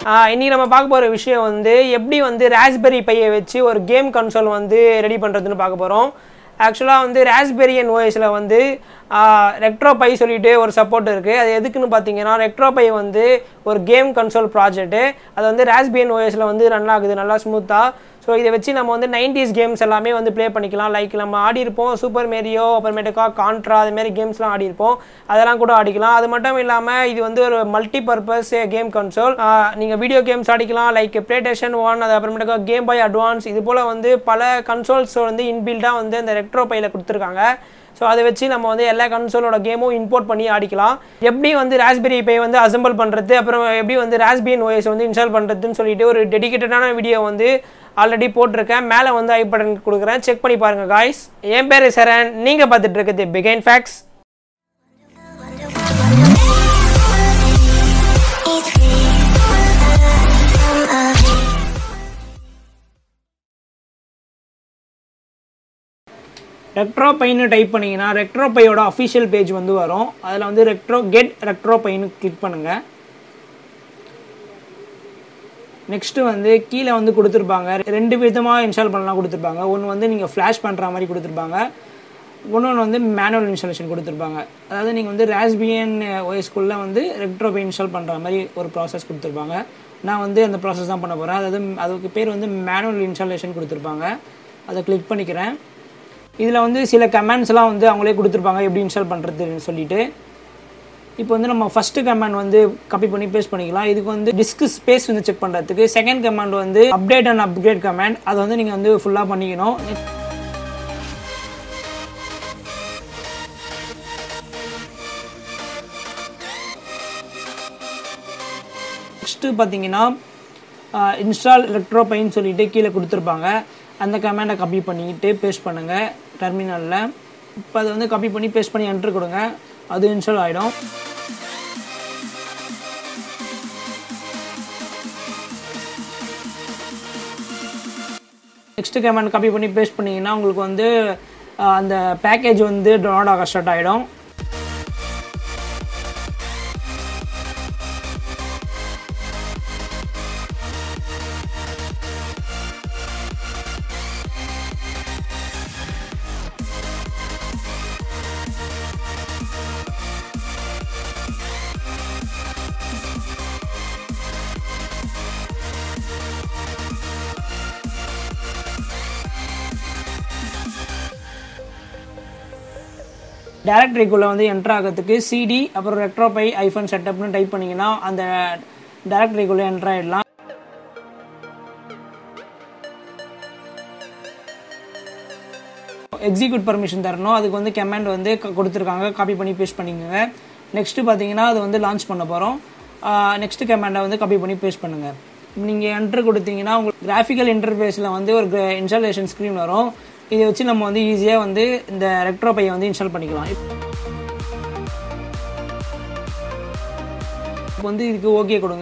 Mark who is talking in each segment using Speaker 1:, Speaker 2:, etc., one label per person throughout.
Speaker 1: இன்றைக்கி நம்ம பார்க்க போகிற விஷயம் வந்து எப்படி வந்து ராஸ்பெரி பையை வச்சு ஒரு கேம் கன்சோல் வந்து ரெடி பண்ணுறதுன்னு பார்க்க போகிறோம் ஆக்சுவலாக வந்து ராஸ்பெரியன் ஓஎஸில் வந்து ரெக்ட்ரோ பை சொல்லிட்டு ஒரு சப்போர்ட் இருக்குது அது எதுக்குன்னு பார்த்தீங்கன்னா ரெக்ட்ரோ பை வந்து ஒரு கேம் கன்சோல் ப்ராஜெக்ட்டு அது வந்து ராஸ்பியன் ஓஎஸில் வந்து ரன் ஆகுது நல்லா ஸ்மூத்தாக ஸோ இதை வச்சு நம்ம வந்து நைன்டிஸ் கேம்ஸ் எல்லாமே வந்து ப்ளே பண்ணிக்கலாம் லைக் நம்ம ஆடி இருப்போம் சூப்பர் மேரியோ அப்புறமேட்டுக்கா கான்ட்ரா அதுமாரி கேம்ஸ்லாம் ஆடி இருப்போம் அதெல்லாம் கூட ஆடிக்கலாம் அது மட்டும் இல்லாமல் இது வந்து ஒரு மல்டி பர்பஸ் கேம் கன்சோல் நீங்கள் வீடியோ கேம்ஸ் ஆடிக்கலாம் லைக் ப்ளே ஸ்டேஷன் ஒன் அது அப்புறமேட்டுக்கா கேம் பாய் அட்வான்ஸ் இது போல் வந்து பல கன்சோல்ஸ் வந்து இன்பில்டாக வந்து இந்த ரெக்ட்ரோ பையில் கொடுத்துருக்காங்க ஸோ அதை வச்சு நம்ம வந்து எல்லா கன்சோலோட கேமும் இம்போர்ட் பண்ணி ஆடிக்கலாம் எப்படி வந்து ராஸ்பெரி பை வந்து அசம்பிள் பண்ணுறது அப்புறம் எப்படி வந்து ராஸ்பியன் ஓஎஸ் வந்து இன்ஸ்டால் பண்ணுறதுன்னு சொல்லிட்டு ஒரு டெடிக்கேட்டடான வீடியோ வந்து ஆல்ரெடி போட்டிருக்கேன் மேலே வந்து ஐ பட்டன் கொடுக்குறேன் செக் பண்ணி பாருங்க காய்ஸ் என் பேர் சரண் நீங்கள் பார்த்துட்டு இருக்குது பிகைன் ஃபேக்ஸ் ரெக்ட்ரோ பைன்னு டைப் பண்ணிங்கன்னா ரெக்ட்ரோ பையோட அஃபிஷியல் பேஜ் வந்து வரும் அதில் வந்து ரெக்ட்ரோ கெட் ரெக்ட்ரோ பைன்னு கிளிக் பண்ணுங்கள் நெக்ஸ்ட்டு வந்து கீழே வந்து கொடுத்துருப்பாங்க ரெண்டு விதமாக இன்ஸ்டால் பண்ணலாம் கொடுத்துருப்பாங்க ஒன்று வந்து நீங்கள் ஃப்ளாஷ் பண்ணுற மாதிரி கொடுத்துருப்பாங்க ஒன்று வந்து மேனுவல் இன்ஸ்டாலேஷன் கொடுத்துருப்பாங்க அதாவது நீங்கள் வந்து ராஸ்பியன் ஓஎஸ்குள்ளே வந்து ரெக்ட்ரோ பை இன்ஸ்டால் பண்ணுற மாதிரி ஒரு ப்ராசஸ் கொடுத்துருப்பாங்க நான் வந்து அந்த ப்ராசஸ் தான் பண்ண போகிறேன் அதாவது அதுக்கு பேர் வந்து மேனுவல் இன்ஸ்டாலேஷன் கொடுத்துருப்பாங்க அதை கிளிக் பண்ணிக்கிறேன் இதில் வந்து சில கமெண்ட்ஸ்லாம் வந்து அவங்களே கொடுத்துருப்பாங்க எப்படி இன்ஸ்டால் பண்ணுறதுன்னு சொல்லிட்டு இப்போ வந்து நம்ம ஃபஸ்ட்டு கமாண்ட் வந்து காப்பி பண்ணி பேஸ்ட் பண்ணிக்கலாம் இதுக்கு வந்து டிஸ்க் ஸ்பேஸ் வந்து செக் பண்ணுறதுக்கு செகண்ட் கமாண்ட் வந்து அப்டேட் அண்ட் அப்கிரேட் கமாண்ட் அதை வந்து நீங்கள் வந்து ஃபுல்லாக பண்ணிக்கணும் நெக்ஸ்ட்டு பார்த்தீங்கன்னா இன்ஸ்டால் எலக்ட்ரோபைன்னு சொல்லிட்டு கீழே கொடுத்துருப்பாங்க அந்த கமாண்டை காப்பி பண்ணிக்கிட்டு பேஸ்ட் பண்ணுங்கள் டெர்மினலில் இப்போ அதை வந்து காப்பி பண்ணி பேஸ்ட் பண்ணி என்ட்ரு கொடுங்க அது இன்ஸ்டால் ஆகிடும் நெக்ஸ்ட் கமெண்ட் காப்பி பண்ணி பேஸ்ட் பண்ணிங்கன்னா உங்களுக்கு வந்து அந்த பேக்கேஜ் வந்து டவுன்லோட் ஆக ஸ்டார்ட் ஆகிடும் டேரக்டரிக்குள்ளே வந்து என்ட்ரு ஆகிறதுக்கு சிடி அப்புறம் ரெக்ட்ரோபை ஐஃபோன் செட்டப்னு டைப் பண்ணிங்கன்னா அந்த டேரக்டரிக்குள்ளே என்ட்ரு ஆகிடலாம் எக்ஸிக்யூட் பர்மிஷன் தரணும் அதுக்கு வந்து கமெண்ட் வந்து கொடுத்துருக்காங்க காப்பி பண்ணி பேஸ்ட் பண்ணிக்கோங்க நெக்ஸ்ட்டு பார்த்தீங்கன்னா அது வந்து லான்ச் பண்ண போகிறோம் நெக்ஸ்ட் கமெண்டை வந்து காப்பி பண்ணி பேஸ்ட் பண்ணுங்கள் நீங்கள் என்ட்ரு கொடுத்தீங்கன்னா உங்களுக்கு கிராஃபிக்கல் இன்டர்ஃபேஸில் வந்து ஒரு இன்ஸ்டாலேஷன் ஸ்க்ரீன் வரும் இதை வச்சு நம்ம வந்து ஈஸியாக வந்து இந்த ரெக்ட்ரோ பையை வந்து இன்ஸ்டால் பண்ணிக்கலாம் இப்போ வந்து இதுக்கு ஓகே கொடுங்க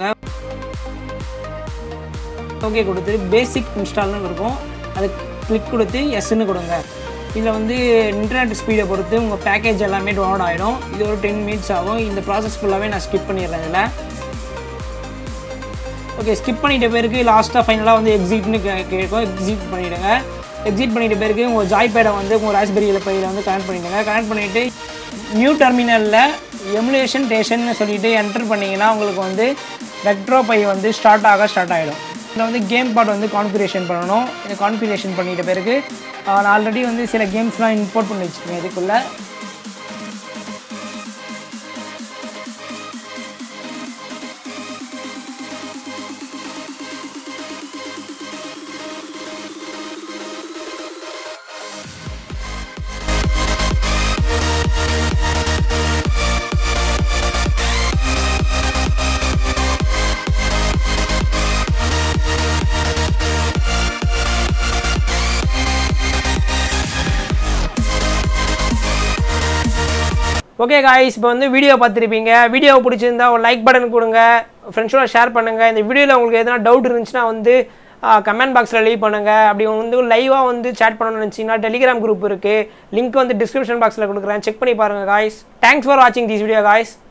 Speaker 1: ஓகே கொடுத்துட்டு பேசிக் இன்ஸ்டால்னு இருக்கும் அது கிளிக் கொடுத்து எஸ்ன்னு கொடுங்க இதில் வந்து இன்டர்நெட் ஸ்பீடை பொறுத்து உங்கள் பேக்கேஜ் எல்லாமே டவுன்லோட் ஆகிடும் இது ஒரு டென் மினிட்ஸ் ஆகும் இந்த ப்ராசஸ் ஃபுல்லாகவே நான் ஸ்கிப் பண்ணிடுறேன் இதில் ஓகே ஸ்கிப் பண்ணிட்ட பேருக்கு லாஸ்ட்டாக ஃபைனலாக வந்து எக்ஸிட்னு கேட்கும் எக்ஸிட் பண்ணிவிடுங்க எக்ஸிட் பண்ணிட்ட பிறகு உங்கள் ஜாய் பேடை வந்து உங்கள் ராஸ்பெரியில் பையில் வந்து கனெக்ட் பண்ணிவிடுங்க கனெக்ட் பண்ணிவிட்டு நியூ டெர்மினலில் எமுலேஷன் டேஷன் சொல்லிட்டு என்டர் பண்ணிங்கன்னா உங்களுக்கு வந்து ரெக்ட்ரோ பை வந்து ஸ்டார்ட் ஆக ஸ்டார்ட் ஆகிடும் இதில் வந்து கேம் பார்ட் வந்து கான்ஃபிகரேஷன் பண்ணணும் இந்த கான்ஃபிகரேஷன் பண்ணிட்ட பிறகு நான் ஆல்ரெடி வந்து சில கேம்ஸ்லாம் இம்போர்ட் பண்ணி வச்சுருக்கேன் இதுக்குள்ளே ஓகே காய்ஸ் இப்போ வந்து வீடியோ பார்த்துருப்பீங்க வீடியோ பிடிச்சிருந்தா ஒரு லைக் பட்டன் கொடுங்க ஃப்ரெண்ட்ஸோட ஷேர் பண்ணுங்கள் இந்த வீடியோவில் உங்களுக்கு எதனா டவுட் இருந்துச்சுன்னா வந்து கமெண்ட் பாக்ஸில் லீவ் பண்ணுங்கள் அப்படி வந்து லைவாக வந்து சேட் பண்ணணும்னு நினச்சிங்கன்னா டெலிகிராம் குரூப் இருக்குது லிங்க் வந்து டிஸ்கிரிப்ஷன் பாக்ஸில் கொடுக்குறேன் செக் பண்ணி பாருங்கள் காய்ஸ் தேங்க்ஸ் ஃபார் வாட்சிங் திஸ் வீடியோ காய்ஸ்